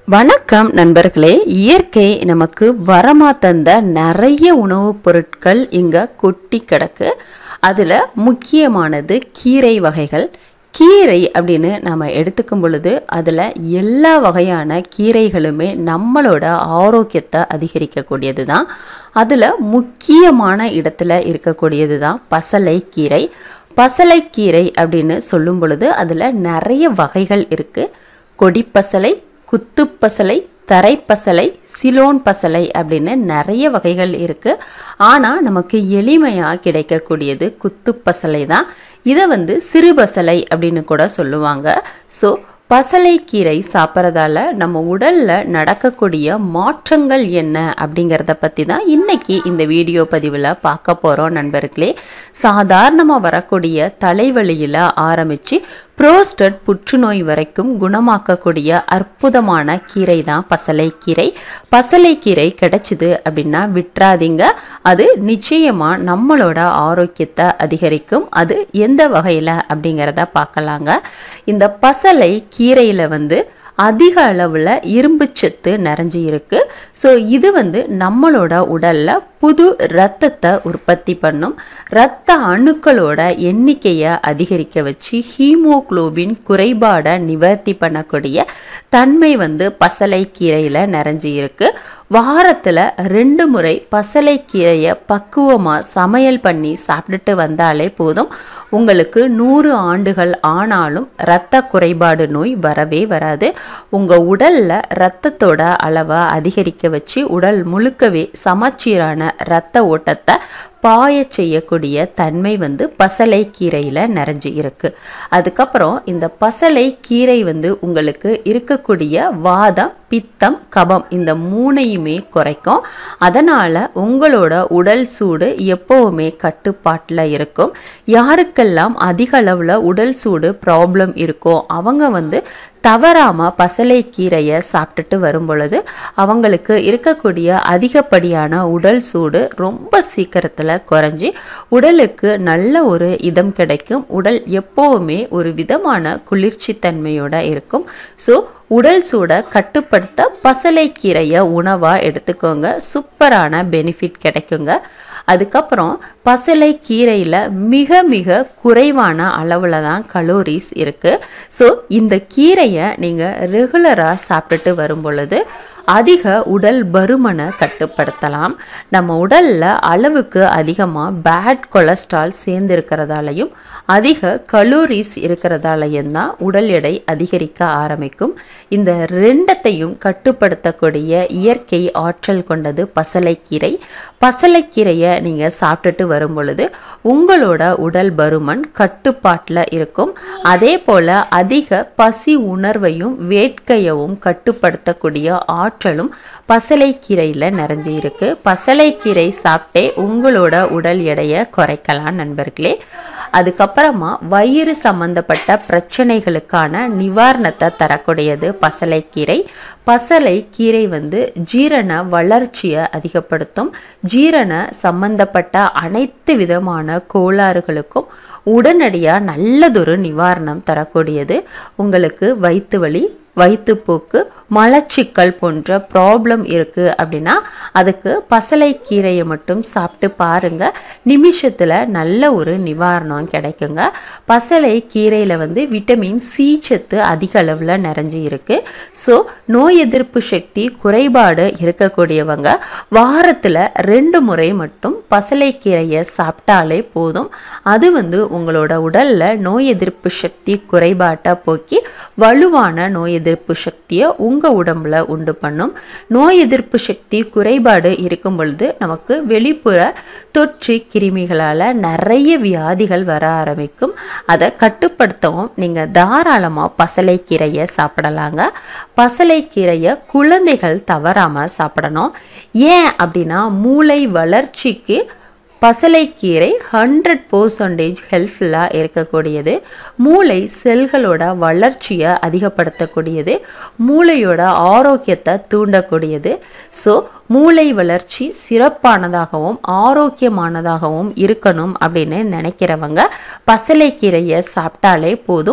வணக்கம் நண்பர்களே இயற்கை நமக்கு வரமா தந்த நிறைய உணவுப் பொருட்கள் இங்க கொட்டி கிடக்கு அதுல முக்கியமானது கீரை வகைகள் கீரை அப்படின்னு நம்ம எடுத்துக்கும் பொழுது அதில் எல்லா வகையான கீரைகளுமே நம்மளோட ஆரோக்கியத்தை அதிகரிக்கக்கூடியது தான் அதில் முக்கியமான இடத்துல இருக்கக்கூடியது தான் பசலைக்கீரை பசலைக்கீரை அப்படின்னு சொல்லும் பொழுது அதில் நிறைய வகைகள் இருக்குது கொடிப்பசலை குத்துப்பசலை தரைப்பசலை சிலோன் பசலை அப்படின்னு நிறைய வகைகள் இருக்குது ஆனால் நமக்கு எளிமையாக கிடைக்கக்கூடியது குத்துப்பசலை தான் இதை வந்து சிறு பசலை அப்படின்னு கூட சொல்லுவாங்க ஸோ பசலைக்கீரை சாப்பிட்றதால நம்ம உடலில் நடக்கக்கூடிய மாற்றங்கள் என்ன அப்படிங்கிறத பற்றி தான் இன்றைக்கி இந்த வீடியோ பதிவில் பார்க்க போகிறோம் நண்பர்களே சாதாரணமாக வரக்கூடிய தலைவலியில் ஆரம்பித்து புரோஸ்டட் புற்றுநோய் வரைக்கும் குணமாக்கக்கூடிய அற்புதமான கீரை தான் பசலைக்கீரை பசலைக்கீரை கிடைச்சிது அப்படின்னா விட்டுறாதீங்க அது நிச்சயமாக நம்மளோட ஆரோக்கியத்தை அதிகரிக்கும் அது எந்த வகையில் அப்படிங்கிறத பார்க்கலாங்க இந்த பசலை கீரையில் வந்து அதிக அளவில் இரும்புச்சத்து நிறைஞ்சு இருக்கு ஸோ இது வந்து நம்மளோட உடலில் புது இரத்தத்தை உற்பத்தி பண்ணும் இரத்த அணுக்களோட எண்ணிக்கையை அதிகரிக்க வச்சு ஹீமோக்ளோபின் குறைபாடை நிவர்த்தி பண்ணக்கூடிய தன்மை வந்து பசலைக்கீரையில் நிறைஞ்சு இருக்கு வாரத்தில் ரெண்டு முறை பசலைக்கீரையை பக்குவமாக சமையல் பண்ணி சாப்பிட்டுட்டு வந்தாலே போதும் உங்களுக்கு நூறு ஆண்டுகள் ஆனாலும் இரத்த குறைபாடு நோய் வரவே வராது உங்கள் உடலில் இரத்தத்தோட அளவை அதிகரிக்க வச்சு உடல் முழுக்கவே சமச்சீரான இரத்த ஓட்டத்தை பாய செய்யக்கூடிய தன்மை வந்து பசலை கீரையில் நிறைஞ்சு இருக்கு அதுக்கப்புறம் இந்த பசலை கீரை வந்து உங்களுக்கு இருக்கக்கூடிய வாதம் பித்தம் கபம் இந்த மூணையுமே குறைக்கும் அதனால் உங்களோட உடல் சூடு எப்போவுமே கட்டுப்பாட்டில் இருக்கும் யாருக்கெல்லாம் அதிக அளவில் உடல் சூடு ப்ராப்ளம் இருக்கோ அவங்க வந்து தவறாமல் பசலை கீரையை சாப்பிட்டுட்டு வரும் பொழுது அவங்களுக்கு இருக்கக்கூடிய அதிகப்படியான உடல் சூடு ரொம்ப சீக்கிரத்தில் குறைஞ்சி உடலுக்கு நல்ல ஒரு இதம் கிடைக்கும் உடல் எப்போவுமே ஒரு விதமான குளிர்ச்சி தன்மையோட இருக்கும் ஸோ உடல் சூடை கட்டுப்படுத்த பசலைக்கீரையை உணவாக எடுத்துக்கோங்க சூப்பரான பெனிஃபிட் கிடைக்குங்க அதுக்கப்புறம் பசலை கீரையில் மிக மிக குறைவான அளவில் தான் கலோரிஸ் இருக்குது ஸோ இந்த கீரையை நீங்கள் ரெகுலராக சாப்பிட்டுட்டு வரும் பொழுது அதிக உடல் பருமனை கட்டுப்படுத்தலாம் நம்ம உடலில் அளவுக்கு அதிகமாக பேட் கொலஸ்ட்ரால் சேர்ந்திருக்கிறதாலையும் அதிக கலோரிஸ் இருக்கிறதாலையும் தான் உடல் எடை அதிகரிக்க ஆரம்பிக்கும் இந்த ரெண்டத்தையும் கட்டுப்படுத்தக்கூடிய இயற்கை ஆற்றல் கொண்டது பசலைக்கீரை பசலைக்கீரையை நீங்கள் சாப்பிட்டுட்டு வரும் பொழுது உங்களோட உடல் பருமன் கட்டுப்பாட்டில் இருக்கும் அதே போல் அதிக பசி உணர்வையும் வேட்கையவும் கட்டுப்படுத்தக்கூடிய ஆற்றலும் பசலைக்கீரையில் நிறைஞ்சு இருக்கு பசலைக்கீரை சாப்பிட்டே உங்களோட உடல் எடையை குறைக்கலாம் நண்பர்களே அதுக்கப்புறமா வயிறு சம்பந்தப்பட்ட பிரச்சனைகளுக்கான நிவாரணத்தை தரக்கூடியது பசலைக்கீரை பசலை கீரை வந்து ஜீரண வளர்ச்சியை அதிகப்படுத்தும் ஜீரண சம்பந்தப்பட்ட அனைத்து விதமான கோளாறுகளுக்கும் உடனடியாக நல்லதொரு நிவாரணம் தரக்கூடியது உங்களுக்கு வயிற்று வலி வயிற்றுப்போக்கு மலச்சிக்கல் போன்ற ப்ராப்ளம் இருக்குது அப்படின்னா அதுக்கு பசலை கீரையை மட்டும் சாப்பிட்டு பாருங்கள் நிமிஷத்தில் நல்ல ஒரு நிவாரணம் கிடைக்குங்க பசலை கீரையில் வந்து விட்டமின் சி சத்து அதிக அளவில் நிறைஞ்சு இருக்குது ஸோ நோய் எதிர்ப்பு சக்தி குறைபாடு இருக்கக்கூடியவங்க வாரத்தில் ரெண்டு முறை மட்டும் பசலை கீரையை சாப்பிட்டாலே போதும் அது வந்து உங்களோட உடலில் நோய் எதிர்ப்பு சக்தி குறைபாட்டை போக்கி வலுவான நோய் எதிர்ப்பு சக்தியை உங்கள் உடம்புல உண்டு பண்ணும் நோய் எதிர்ப்பு சக்தி குறைபாடு இருக்கும் பொழுது நமக்கு வெளிப்புற தொற்று கிருமிகளால் நிறைய வியாதிகள் வர ஆரம்பிக்கும் அதை கட்டுப்படுத்தவும் நீங்கள் தாராளமாக பசலைக்கீரையை சாப்பிடலாங்க பசலைக்கீரையை குழந்தைகள் தவறாமல் சாப்பிடணும் ஏன் அப்படின்னா மூளை வளர்ச்சிக்கு பசலைக்கீரை ஹண்ட்ரட் பர்சன்டேஜ் ஹெல்ப்ஃபுல்லாக இருக்கக்கூடியது மூளை செல்களோட வளர்ச்சியை அதிகப்படுத்தக்கூடியது மூளையோட ஆரோக்கியத்தை தூண்டக்கூடியது ஸோ மூளை வளர்ச்சி சிறப்பானதாகவும் ஆரோக்கியமானதாகவும் இருக்கணும் அப்படின்னு நினைக்கிறவங்க பசலைக்கீரையை சாப்பிட்டாலே போதும்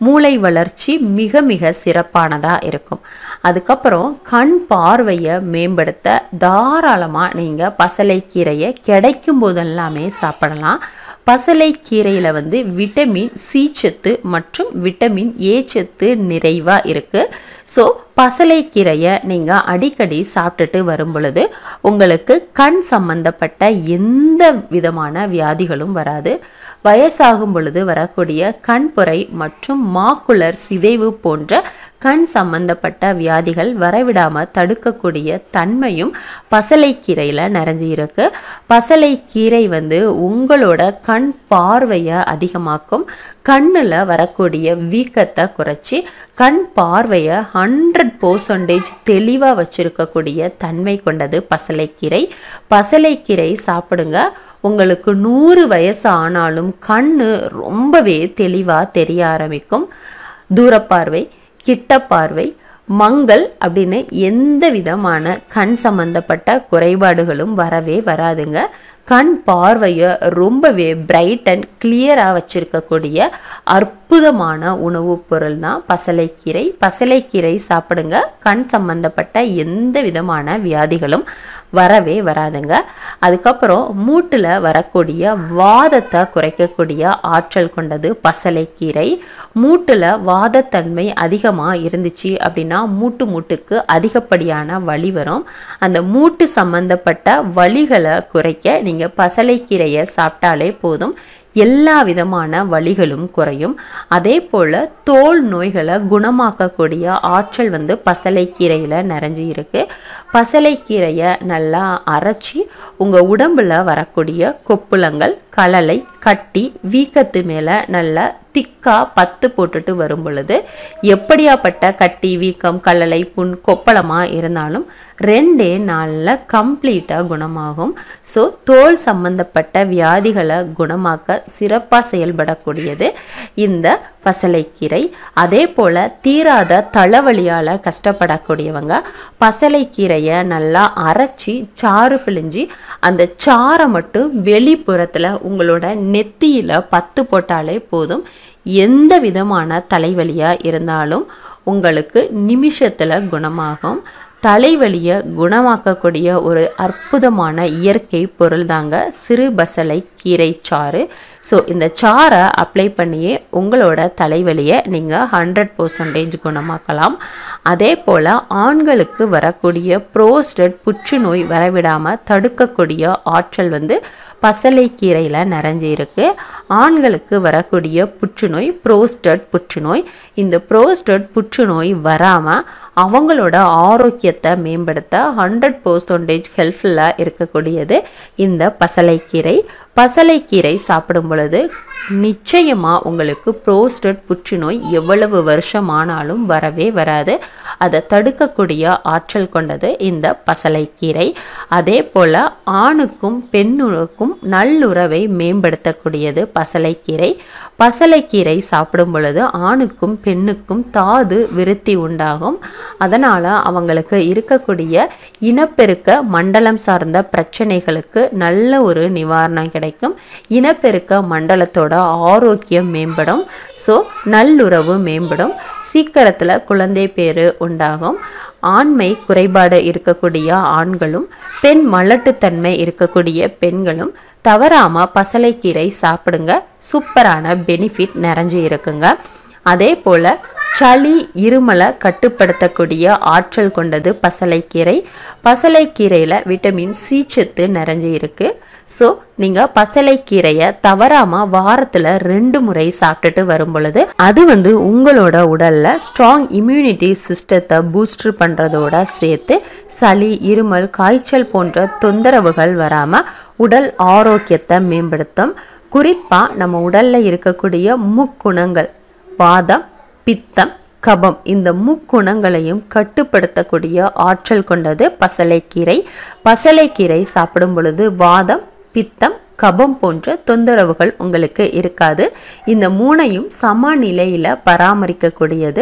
மூளை வளர்ச்சி மிக மிக சிறப்பானதாக இருக்கும் அதுக்கப்புறம் கண் பார்வையை மேம்படுத்த தாராளமாக நீங்கள் பசலைக்கீரையை கிடைக்கும் போதெல்லாமே சாப்பிடலாம் பசலைக்கீரையில் வந்து விட்டமின் சி சத்து மற்றும் விட்டமின் ஏ சத்து நிறைவாக இருக்குது ஸோ பசலைக்கீரையை நீங்கள் அடிக்கடி சாப்பிட்டுட்டு வரும் பொழுது உங்களுக்கு கண் சம்பந்தப்பட்ட எந்த விதமான வியாதிகளும் வராது வயசாகும் பொழுது வரக்கூடிய கண்புரை மற்றும் மாக்குலர் சிதைவு போன்ற கண் சம்பந்தப்பட்ட வியாதிகள் வரவிடாமல் தடுக்கக்கூடிய தன்மையும் பசலைக்கீரையில் நிறைஞ்சு இருக்கு பசலைக்கீரை வந்து உங்களோட கண் பார்வையை அதிகமாக்கும் கண்ணில் வரக்கூடிய வீக்கத்தை குறைச்சி கண் பார்வையை ஹண்ட்ரட் பர்சன்டேஜ் தெளிவாக வச்சிருக்கக்கூடிய தன்மை கொண்டது பசலைக்கீரை பசலைக்கீரை சாப்பிடுங்க உங்களுக்கு நூறு வயசு ஆனாலும் கண்ணு ரொம்பவே தெளிவாக தெரிய ஆரம்பிக்கும் தூரப்பார்வை கிட்ட பார்வை மங்கள் அப்படின்னு எந்த விதமான கண் சம்பந்தப்பட்ட குறைபாடுகளும் வரவே வராதுங்க கண் பார்வையை ரொம்பவே பிரைட் அண்ட் கிளியராக வச்சுருக்கக்கூடிய அற்புதமான உணவுப் பொருள் தான் பசலைக்கீரை பசலைக்கீரை சாப்பிடுங்க கண் சம்பந்தப்பட்ட எந்த விதமான வியாதிகளும் வரவே வராதுங்க அதுக்கப்புறம் மூட்டில் வரக்கூடிய வாதத்தை குறைக்கக்கூடிய ஆற்றல் கொண்டது பசலைக்கீரை மூட்டில் வாதத்தன்மை அதிகமாக இருந்துச்சு அப்படின்னா மூட்டு மூட்டுக்கு அதிகப்படியான வலி வரும் அந்த மூட்டு சம்பந்தப்பட்ட வலிகளை குறைக்க நீங்கள் பசலைக்கீரையை சாப்பிட்டாலே போதும் எல்லா விதமான வலிகளும் குறையும் அதே போல் தோல் நோய்களை குணமாக்கக்கூடிய ஆற்றல் வந்து பசலைக்கீரையில் நிறைஞ்சு இருக்கு பசலைக்கீரையை நல்லா அரைச்சி உங்கள் உடம்பில் வரக்கூடிய கொப்புளங்கள் கலலை கட்டி வீக்கத்து மேலே நல்லா திக்காக பத்து போட்டுட்டு வரும் பொழுது எப்படியாப்பட்ட கட்டி வீக்கம் கல்லலை புண் கொப்பளமாக இருந்தாலும் ரெண்டே நாளில் கம்ப்ளீட்டாக குணமாகும் ஸோ தோல் சம்பந்தப்பட்ட வியாதிகளை குணமாக்க சிறப்பாக செயல்படக்கூடியது இந்த பசலைக்கீரை அதே போல் தீராத தலைவலியால் கஷ்டப்படக்கூடியவங்க பசலைக்கீரையை நல்லா அரைச்சி சாறு பிழிஞ்சி அந்த சாறை மட்டும் வெளிப்புறத்தில் உங்களோட நெத்தியில் பத்து போட்டாலே போதும் எந்த விதமான தலைவலியாக இருந்தாலும் உங்களுக்கு நிமிஷத்தில் குணமாகும் தலைவலியை குணமாக்கக்கூடிய ஒரு அற்புதமான இயற்கை பொருள் தாங்க சிறு பசலை கீரை சாறு ஸோ இந்த சாறை அப்ளை பண்ணியே உங்களோட தலைவலியை நீங்கள் ஹண்ட்ரட் பர்சன்டேஜ் குணமாக்கலாம் அதே போல் ஆண்களுக்கு வரக்கூடிய புரோஸ்டட் புற்றுநோய் வரவிடாமல் தடுக்கக்கூடிய ஆற்றல் வந்து பசலைக்கீரையில் நிறைஞ்சு இருக்கு ஆண்களுக்கு வரக்கூடிய புற்றுநோய் புரோஸ்டட் புற்றுநோய் இந்த புரோஸ்டட் புற்றுநோய் வராமல் அவங்களோட ஆரோக்கியத்தை மேம்படுத்த ஹண்ட்ரட் பர்சன்டேஜ் ஹெல்ப்ஃபுல்லாக இருக்கக்கூடியது இந்த பசலைக்கீரை பசலைக்கீரை சாப்பிடும் பொழுது நிச்சயமாக உங்களுக்கு புரோஸ்டட் புற்றுநோய் எவ்வளவு வருஷம் ஆனாலும் வரவே வராது அதை தடுக்கக்கூடிய ஆற்றல் கொண்டது இந்த பசலைக்கீரை அதே போல் ஆணுக்கும் பெண்ணுக்கும் நல்லுறவை மேம்படுத்தக்கூடியது பசலைக்கீரை பசலைக்கீரை சாப்பிடும் பொழுது ஆணுக்கும் பெண்ணுக்கும் தாது விருத்தி உண்டாகும் அதனால் அவங்களுக்கு இருக்கக்கூடிய இனப்பெருக்க மண்டலம் சார்ந்த பிரச்சனைகளுக்கு நல்ல ஒரு நிவாரணம் கிடைக்கும் இனப்பெருக்க மண்டலத்தோட ஆரோக்கியம் மேம்படும் ஸோ நல்லுறவு மேம்படும் சீக்கிரத்தில் குழந்தை பேரு உண்டாகும் ஆண்மை குறைபாடு இருக்கக்கூடிய ஆண்களும் பெண் மலட்டுத்தன்மை இருக்கக்கூடிய பெண்களும் தவறாமல் பசலைக்கீரை சாப்பிடுங்க சூப்பரான பெனிஃபிட் நிறைஞ்சு இருக்குங்க அதே போல் சளி இருமலை கட்டுப்படுத்தக்கூடிய ஆற்றல் கொண்டது பசலைக்கீரை பசலைக்கீரையில் விட்டமின் சி சத்து நிறைஞ்சு இருக்கு ஸோ நீங்கள் பசலைக்கீரையை தவறாமல் வாரத்தில் ரெண்டு முறை சாப்பிட்டுட்டு வரும் பொழுது அது வந்து உங்களோட உடலில் ஸ்ட்ராங் இம்யூனிட்டி சிஸ்டத்தை பூஸ்டர் பண்ணுறதோட சேர்த்து சளி இருமல் காய்ச்சல் போன்ற தொந்தரவுகள் வராமல் உடல் ஆரோக்கியத்தை மேம்படுத்தும் குறிப்பாக நம்ம உடலில் இருக்கக்கூடிய முக்குணங்கள் வாதம் பித்தம் கபம் இந்த முக்குணங்களையும் கட்டுப்படுத்தக்கூடிய ஆற்றல் கொண்டது பசலைக்கீரை பசலைக்கீரை சாப்பிடும் பொழுது வாதம் பித்தம் கபம் போன்ற தொந்தரவுகள் உங்களுக்கு இருக்காது இந்த மூணையும் சமநிலையில் பராமரிக்கக்கூடியது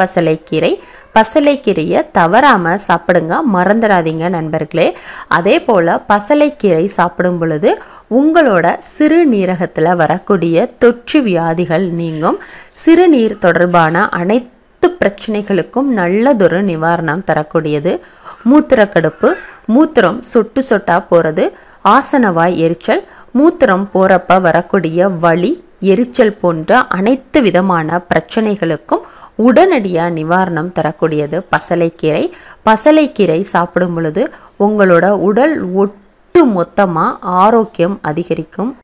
பசலைக்கீரை பசலைக்கீரையை தவறாமல் சாப்பிடுங்க மறந்துடாதீங்க நண்பர்களே அதே போல் பசலைக்கீரை சாப்பிடும் பொழுது உங்களோட சிறுநீரகத்தில் வரக்கூடிய தொற்று வியாதிகள் நீங்கும் சிறுநீர் தொடர்பான அனைத்து பிரச்சனைகளுக்கும் நல்லதொரு நிவாரணம் தரக்கூடியது மூத்திரக்கடுப்பு மூத்திரம் சொட்டு சொட்டா போகிறது ஆசனவாய் எரிச்சல் மூத்திரம் போகிறப்ப வரக்கூடிய வலி எரிச்சல் போன்ற அனைத்து விதமான பிரச்சனைகளுக்கும் உடனடியாக நிவாரணம் தரக்கூடியது பசலைக்கீரை பசலைக்கீரை சாப்பிடும் பொழுது உங்களோட உடல் ஒட்டு மொத்தமாக ஆரோக்கியம் அதிகரிக்கும்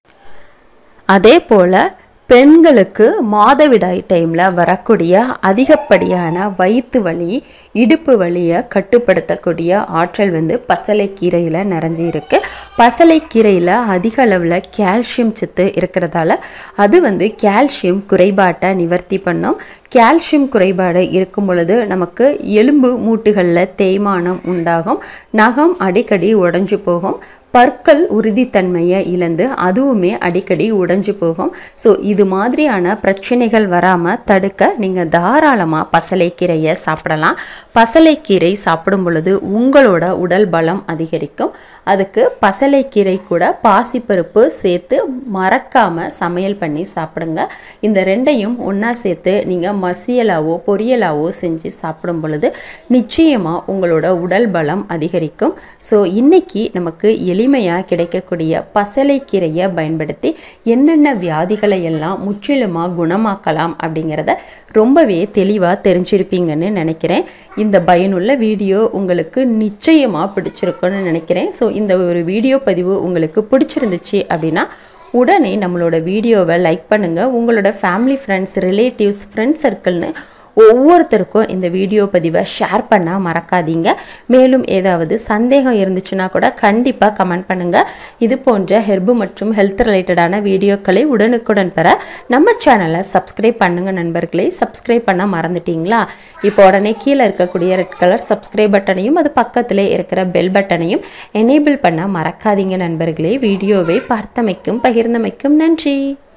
அதே போல் பெண்களுக்கு மாதவிடாய் டைமில் வரக்கூடிய அதிகப்படியான வயிற்று வலி இடுப்பு வலியை கட்டுப்படுத்தக்கூடிய ஆற்றல் வந்து பசலைக்கீரையில் நிறைஞ்சி இருக்கு பசலைக்கீரையில் அதிக அளவில் கால்சியம் சத்து இருக்கிறதால அது வந்து கால்சியம் குறைபாட்டை நிவர்த்தி பண்ணும் கால்சியம் குறைபாடு இருக்கும் பொழுது நமக்கு எலும்பு மூட்டுகளில் தேய்மானம் உண்டாகும் நகம் அடிக்கடி உடைஞ்சு போகும் பற்கள் உறுதித்தன்மையை இழந்து அதுவுமே அடிக்கடி உடைஞ்சு போகும் ஸோ இது மாதிரியான பிரச்சனைகள் வராமல் தடுக்க நீங்கள் தாராளமாக பசலைக்கீரையை சாப்பிடலாம் பசலைக்கீரை சாப்பிடும் பொழுது உங்களோட உடல் பலம் அதிகரிக்கும் அதுக்கு பசலைக்கீரை கூட பாசிப்பருப்பு சேர்த்து மறக்காமல் சமையல் பண்ணி சாப்பிடுங்க இந்த ரெண்டையும் ஒன்றா சேர்த்து நீங்கள் மசியலாவோ பொரியலாவோ செஞ்சு சாப்பிடும் பொழுது நிச்சயமாக உங்களோட உடல் பலம் அதிகரிக்கும் ஸோ இன்னைக்கு நமக்கு எளிமையாக கிடைக்கக்கூடிய பசலைக்கீரையை பயன்படுத்தி என்னென்ன வியாதிகளை எல்லாம் முற்றிலுமாக குணமாக்கலாம் அப்படிங்கிறத ரொம்பவே தெளிவாக தெரிஞ்சிருப்பீங்கன்னு நினைக்கிறேன் இந்த பயனுள்ள வீடியோ உங்களுக்கு நிச்சயமாக பிடிச்சிருக்குன்னு நினைக்கிறேன் ஸோ இந்த ஒரு வீடியோ பதிவு உங்களுக்கு பிடிச்சிருந்துச்சு அப்படின்னா உடனே நம்மளோட வீடியோவை லைக் பண்ணுங்கள் உங்களோட ஃபேமிலி ஃப்ரெண்ட்ஸ் ரிலேட்டிவ்ஸ் ஃப்ரெண்ட்ஸ் சர்க்கிள்னு ஒவ்வொருத்தருக்கும் இந்த வீடியோ பதிவை ஷேர் பண்ண மறக்காதீங்க மேலும் ஏதாவது சந்தேகம் இருந்துச்சுன்னா கூட கண்டிப்பாக கமெண்ட் பண்ணுங்கள் இது போன்ற ஹெர்பு மற்றும் ஹெல்த் ரிலேட்டடான வீடியோக்களை உடனுக்குடன் பெற நம்ம சேனலை சப்ஸ்கிரைப் பண்ணுங்க நண்பர்களே சப்ஸ்கிரைப் பண்ண மறந்துட்டீங்களா இப்போ உடனே கீழே இருக்கக்கூடிய ரெட் கலர் சப்ஸ்கிரைப் பட்டனையும் அது பக்கத்திலே இருக்கிற பெல் பட்டனையும் எனேபிள் பண்ண மறக்காதீங்க நண்பர்களே வீடியோவை பார்த்தமைக்கும் பகிர்ந்தமைக்கும் நன்றி